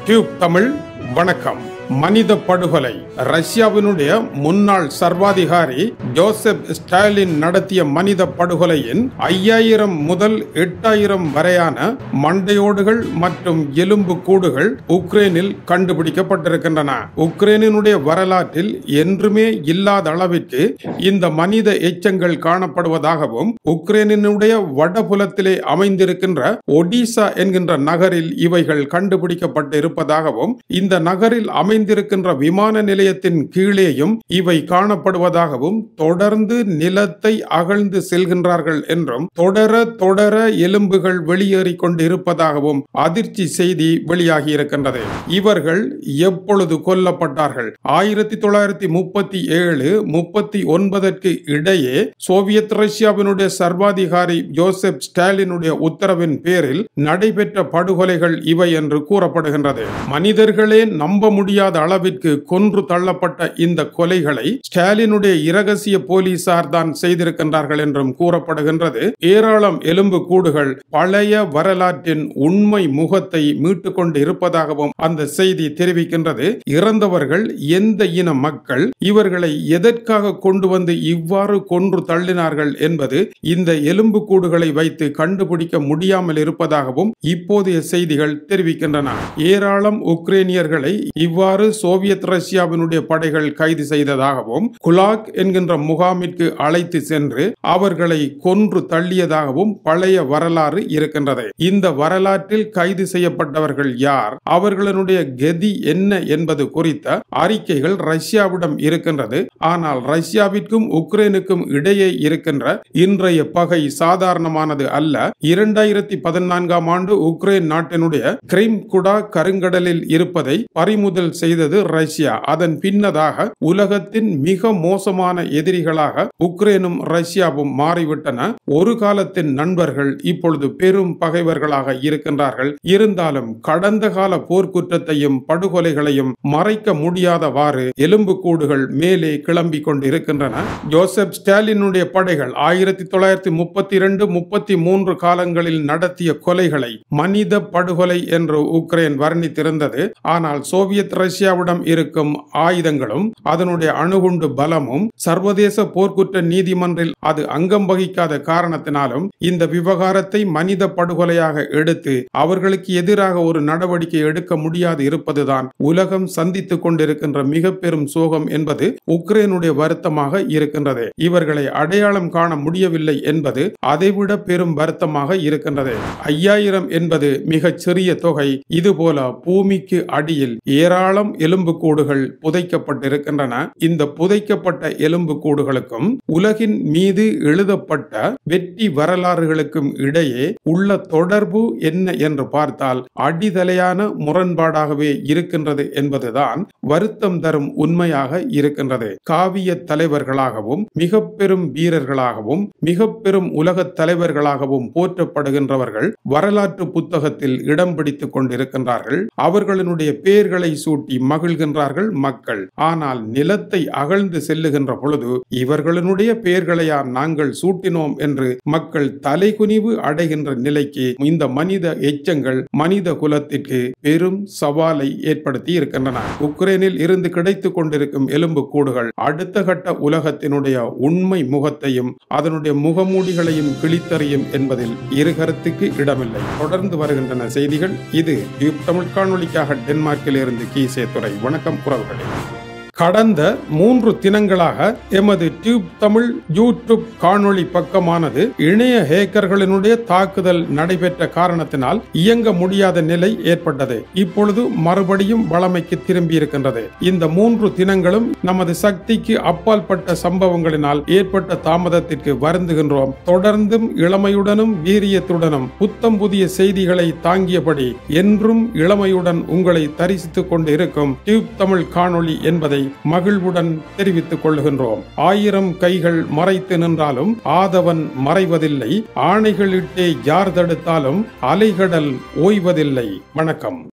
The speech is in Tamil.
டியூப் தமிழ் வணக்கம் மனித படுகொலை ரஷ்யாவினுடைய முன்னாள் சர்வாதிகாரி ஜோசப் ஸ்டாலின் நடத்திய மனித படுகொலையின் ஐயாயிரம் முதல் எட்டாயிரம் வரையான மண்டையோடுகள் மற்றும் எலும்பு கூடுகள் உக்ரைனில் கண்டுபிடிக்கப்பட்டிருக்கின்றன உக்ரைனினுடைய வரலாற்றில் என்றுமே இல்லாத அளவிற்கு இந்த மனித எச்சங்கள் காணப்படுவதாகவும் உக்ரைனினுடைய வடபுலத்திலே அமைந்திருக்கின்ற ஒடிசா என்கின்ற நகரில் இவைகள் கண்டுபிடிக்கப்பட்டு இருப்பதாகவும் இந்த நகரில் அமைந்திருக்கின்ற விமான நிலையத்தின் கீழேயும் இவை காணப்படுவதாகவும் தொடர்ந்து நிலத்தை அகழ்ந்து செல்கின்றார்கள் என்றும் தொடர தொடர எலும்புகள் வெளியேறிக் கொண்டு இருப்பதாகவும் அதிர்ச்சி செய்தி வெளியாகி இருக்கின்றது இவர்கள் எப்பொழுது கொல்லப்பட்டார்கள் ஆயிரத்தி தொள்ளாயிரத்தி முப்பத்தி ஏழு முப்பத்தி ஒன்பதற்கு இடையே சோவியத் ரஷ்யாவினுடைய சர்வாதிகாரி ஜோசப் ஸ்டாலினுடைய உத்தரவின் பேரில் நடைபெற்ற படுகொலைகள் இவை என்று கூறப்படுகின்றது மனிதர்களே நம்ப முடியாத அளவிற்கு கொன்று தள்ளப்பட்ட இந்த கொலைகளை ஸ்டாலினுடைய இரகசிய போலீசார் தான் செய்திருக்கின்றார்கள் என்றும் கூறப்படுகின்றது ஏராளம் எலும்பு கூடுகள் பழைய வரலாற்றின் உண்மை முகத்தை மீட்டுக் கொண்டு இருப்பதாகவும் அந்த செய்தி தெரிவிக்கின்றது இறந்தவர்கள் எந்த இன மக்கள் இவர்களை எதற்காக கொண்டு வந்து இவ்வாறு கொன்று தள்ளினார்கள் என்பது இந்த எலும்பு கூடுகளை வைத்து கண்டுபிடிக்க முடியாமல் இருப்பதாகவும் இப்போதைய செய்திகள் தெரிவிக்கின்றன ஏராளம் உக்ரைனியர்களை இவ்வாறு சோவியத் ரஷ்யாவினுடைய படைகள் கைது செய்ததாகவும் குலாக் என்கின்ற முகாமிற்கு அழைத்து சென்று அவர்களை கொன்று தள்ளியதாகவும் பழைய வரலாறு இருக்கின்றது இந்த வரலாற்றில் கைது செய்யப்பட்டவர்கள் யார் அவர்களுடைய கதி என்ன என்பது குறித்த அறிக்கைகள் ரஷ்யாவிடம் இருக்கின்றது ஆனால் ரஷ்யாவிற்கும் உக்ரைனுக்கும் இடையே இருக்கின்ற இன்றைய பகை சாதாரணமானது அல்ல இரண்டாயிரத்தி பதினான்காம் ஆண்டு உக்ரைன் நாட்டினுடைய கிரைம் குடா கருங்கடலில் இருப்பதை பறிமுதல் செய்தது ரஷ்யா அதன் பின்னதாக உலகத்தின் மிக மோசமான எதிரிகளாக உக்ரைனும் ரஷ்யாவும் மாறிவிட்டன ஒரு காலத்தின் நண்பர்கள் இப்பொழுது பெரும் பகைவர்களாக இருக்கின்றார்கள் இருந்தாலும் கடந்த கால போர்க்குற்றத்தையும் படுகொலைகளையும் மறைக்க முடியாதவாறு எலும்புக்கூடுகள் மேலே கிளம்பி கொண்டிருக்கின்றன ஜோசப் ஸ்டாலினுடைய படைகள் ஆயிரத்தி தொள்ளாயிரத்தி முப்பத்தி இரண்டு முப்பத்தி மூன்று காலங்களில் நடத்திய கொலைகளை மனித படுகொலை என்று உக்ரைன் வர்ணித்திருந்தது ஆனால் சோவியத் ரஷ்யாவிடம் இருக்கும் ஆயுதங்களும் அதனுடைய அணுகுண்டு பலமும் சர்வதேச போர்க்குற்ற நீதிமன்றில் அது அங்கம் வகிக்காத காரணத்தினாலும் இந்த விவகாரத்தை மனித படுகொலையாக எடுத்து அவர்களுக்கு எதிராக ஒரு நடவடிக்கை எடுக்க முடியாது இருப்பதுதான் உலகம் சந்தித்துக் கொண்டிருக்கின்ற மிக பெரும் சோகம் என்பது உக்ரைனுடைய வருத்தமாக இருக்கின்றது இவர்களை அடையாளம் காண முடியவில்லை என்பது அதைவிட பெரும் வருத்தமாக இருக்கின்றது ஐயாயிரம் என்பது மிகச் சிறிய தொகை இதுபோல பூமிக்கு அடியில் ஏராளம் எலும்புக்கூடுகள் புதைக்கப்பட்டிருக்கின்றன இந்த புதைக்கப்பட்ட எலும்புக்கூடுகளுக்கும் உலகின் மீது எழுதப்பட்ட வெற்றி வரலாறுகளுக்கும் இடையே உள்ள தொடர்பு என்ன என்று பார்த்தால் அடிதலையான முரண்பாடாகவே இருக்கின்றது என்பதுதான் வருத்தம் தரும் உண்மையாக இருக்கின்றது காவிய தலைவர்களாகவும் மிக பெரும் வீரர்களாகவும் மிக பெரும் உலக தலைவர்களாகவும் போற்றப்படுகின்றவர்கள் வரலாற்று புத்தகத்தில் இடம் பிடித்துக் கொண்டிருக்கின்றார்கள் அவர்களுடைய பெயர்களை சூட்டி மகிழ்கின்றார்கள் மக்கள் ஆனால் நிலத்தை அகழ்ந்து செல்லுகின்ற பொழுது இவர்களுடைய பெயர்களையா நாங்கள் சூட்டினோம் என்று மக்கள் தலைகுனிவு அடைகின்ற நிலைக்கு இந்த மனித எச்சங்கள் மனித குலத்திற்கு பெரும் சவாலை ஏற்படுத்தி இருக்கின்றன உக்ரைனில் இருந்து கிடைத்துக் கொண்டிருக்கும் எலும்பு கூடுகள் அடுத்த கட்ட உலகத்தினுடைய உண்மை முகத்தையும் அதனுடைய முகமூடிகளையும் கிழித்தறியும் என்பதில் இருகருத்துக்கு இடமில்லை தொடர்ந்து வருகின்றன செய்திகள் இது டியூப் தமிழ் காணொலிக்காக டென்மார்க்கில் இருந்து கீசே துறை வணக்கம் உறவுகளே கடந்த மூன்று தினங்களாக எமது டியூப் தமிழ் யூடியூப் காணொளி பக்கமானது இணைய ஹேக்கர்களினுடைய தாக்குதல் நடைபெற்ற காரணத்தினால் இயங்க முடியாத நிலை ஏற்பட்டது இப்பொழுது மறுபடியும் வளமைக்கு திரும்பி இருக்கின்றது இந்த மூன்று தினங்களும் நமது சக்திக்கு அப்பால் பட்ட சம்பவங்களினால் ஏற்பட்ட தாமதத்திற்கு வருந்துகின்றோம் தொடர்ந்தும் இளமையுடனும் வீரியத்துடனும் புத்தம் புதிய செய்திகளை தாங்கியபடி என்றும் இளமையுடன் உங்களை தரிசித்துக் கொண்டு இருக்கும் டியூப் தமிழ் காணொளி என்பதை மகிழ்வுடன் தெரிவித்துக் கொள்கின்றோம் ஆயிரம் கைகள் மறைத்து நின்றாலும் ஆதவன் மறைவதில்லை ஆணைகளிட்டே யார் தடுத்தாலும் அலைகடல் ஓய்வதில்லை வணக்கம்